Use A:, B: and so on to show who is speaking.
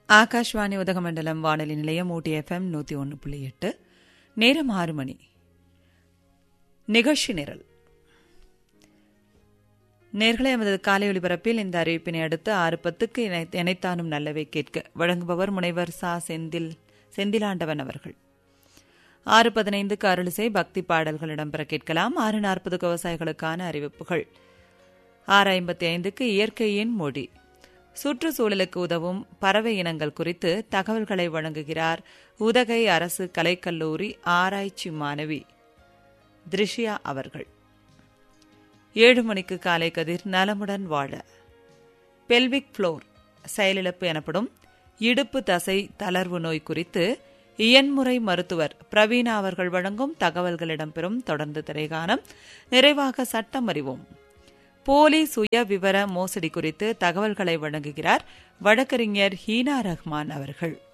A: ஆகாஷ்வாணி உதகமண்டலம் வானொலி நிலையம் ஊட்டி எஃப்எம் நூற்றி ஒன்று புள்ளி எட்டு நேரம் ஆறு மணி நிகழ்ச்சி நிரல் நேர்களை எமது காலை ஒலிபரப்பில் இந்த அறிவிப்பினை அடுத்து ஆறு பத்துக்கு இணை- இணைத்தானும் நல்லவை கேட்க வழங்குபவர் முனைவர் சா செந்தில் செந்திலாண்டவன் அவர்கள் ஆறு பதினைந்துக்கு அருளிசை பக்தி பாடல்கள் இடம்பெற கேட்கலாம் ஆறு நாற்பதுக்கு விவசாயிகளுக்கான அறிவிப்புகள் ஆறு ஐம்பத்தி ஐந்துக்கு இயற்கையின் மொழி சுற்றுச்சூழலுக்கு உதவும் பறவை இனங்கள் குறித்து தகவல்களை வழங்குகிறார் உதகை அரசு கலைக்கல்லூரி ஆராய்ச்சி மாணவி திருஷ்யா அவர்கள் ஏழு மணிக்கு காலை கதிர் நலமுடன் வாழ பெல்விக் ஃப்ளோர் செயலிழப்பு எனப்படும் இடுப்பு தசை தளர்வு நோய் குறித்து இயன்முறை மருத்துவர் பிரவீணா அவர்கள் வழங்கும் தகவல்கள் இடம்பெறும் தொடர்ந்து திரைகாணம் நிறைவாக சட்டம் அறிவோம் போலி சுய விவர மோசடி குறித்து தகவல்களை வழங்குகிறார் வழக்கறிஞர் ஹீனா ரஹ்மான் அவர்கள்